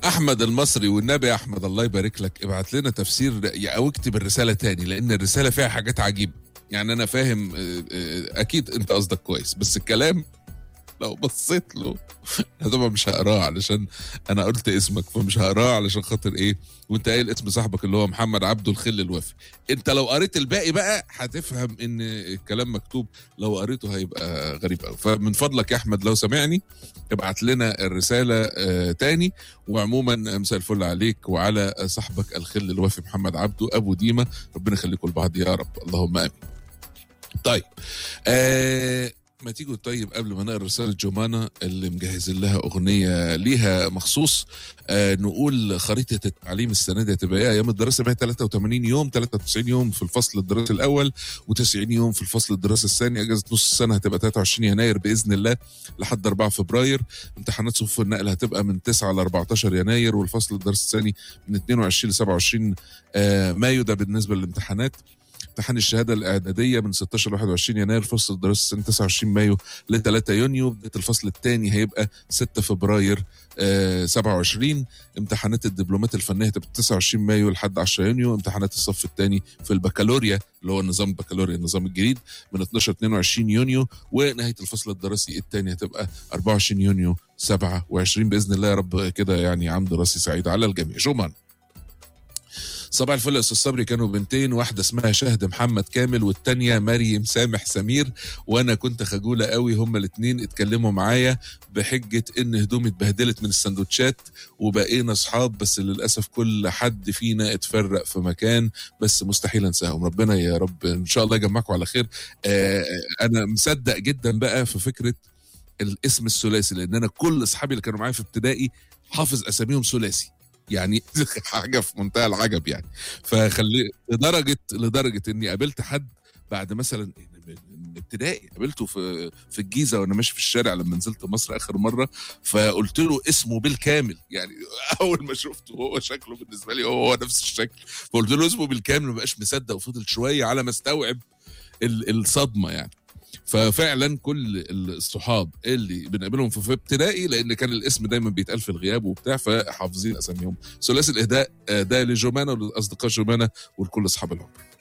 احمد المصري والنبي يا احمد الله يبارك لك ابعت لنا تفسير او اكتب الرساله تاني لان الرساله فيها حاجات عجيبه يعني انا فاهم آه، آه، اكيد انت قصدك كويس بس الكلام لو بصيت له انا طبعا مش هقراه علشان انا قلت اسمك فمش هقراه علشان خاطر ايه وانت قايل اسم صاحبك اللي هو محمد عبده الخل الوفي انت لو قريت الباقي بقى هتفهم ان الكلام مكتوب لو قريته هيبقى غريب قوي فمن فضلك يا احمد لو سامعني ابعت لنا الرساله آه تاني وعموما مساء الفل عليك وعلى صاحبك الخل الوفي محمد عبده ابو ديمه ربنا يخليكم لبعض يا رب اللهم امين طيب آه ما تيجوا طيب قبل ما نقرا رساله جومانا اللي مجهزين لها اغنيه ليها مخصوص آه نقول خريطه التعليم السنه دي هتبقى ايه ايام الدراسه بقى 83 يوم 93 يوم في الفصل الدراسي الاول و90 يوم في الفصل الدراسي الثاني اجازه نص السنه هتبقى 23 يناير باذن الله لحد 4 فبراير امتحانات صفوف النقل هتبقى من 9 ل 14 يناير والفصل الدراسي الثاني من 22 ل 27 آه مايو ده بالنسبه للامتحانات امتحان الشهاده الاعداديه من 16 ل 21 يناير فصل الدراسي 29 مايو ل 3 يونيو بدايه الفصل الثاني هيبقى 6 فبراير آه 27 امتحانات الدبلومات الفنيه هتبقى 29 مايو لحد 10 يونيو امتحانات الصف الثاني في البكالوريا اللي هو نظام البكالوريا النظام الجديد من 12 22 يونيو ونهايه الفصل الدراسي الثاني هتبقى 24 يونيو 27 باذن الله يا رب كده يعني عام دراسي سعيد على الجميع شكرا صباح الفل يا استاذ صبري كانوا بنتين واحده اسمها شهد محمد كامل والتانيه مريم سامح سمير وانا كنت خجوله قوي هما الاثنين اتكلموا معايا بحجه ان هدومي اتبهدلت من السندوتشات وبقينا اصحاب بس للاسف كل حد فينا اتفرق في مكان بس مستحيل انساهم ربنا يا رب ان شاء الله يجمعكم على خير آه انا مصدق جدا بقى في فكره الاسم الثلاثي لان انا كل اصحابي اللي كانوا معايا في ابتدائي حافظ اساميهم ثلاثي يعني حاجه في منتهى العجب يعني فخلي لدرجه لدرجه اني قابلت حد بعد مثلا من ابتدائي قابلته في في الجيزه وانا ماشي في الشارع لما نزلت مصر اخر مره فقلت له اسمه بالكامل يعني اول ما شفته هو شكله بالنسبه لي هو, هو نفس الشكل فقلت له اسمه بالكامل ما بقاش مصدق وفضل شويه على ما استوعب الصدمه يعني ففعلا كل الصحاب اللي بنقابلهم في ابتدائي لان كان الاسم دايما بيتقال في الغياب وبتاع فحافظين اساميهم ثلاثي الاهداء ده لجومانا ولاصدقاء جومانا ولكل اصحاب العمر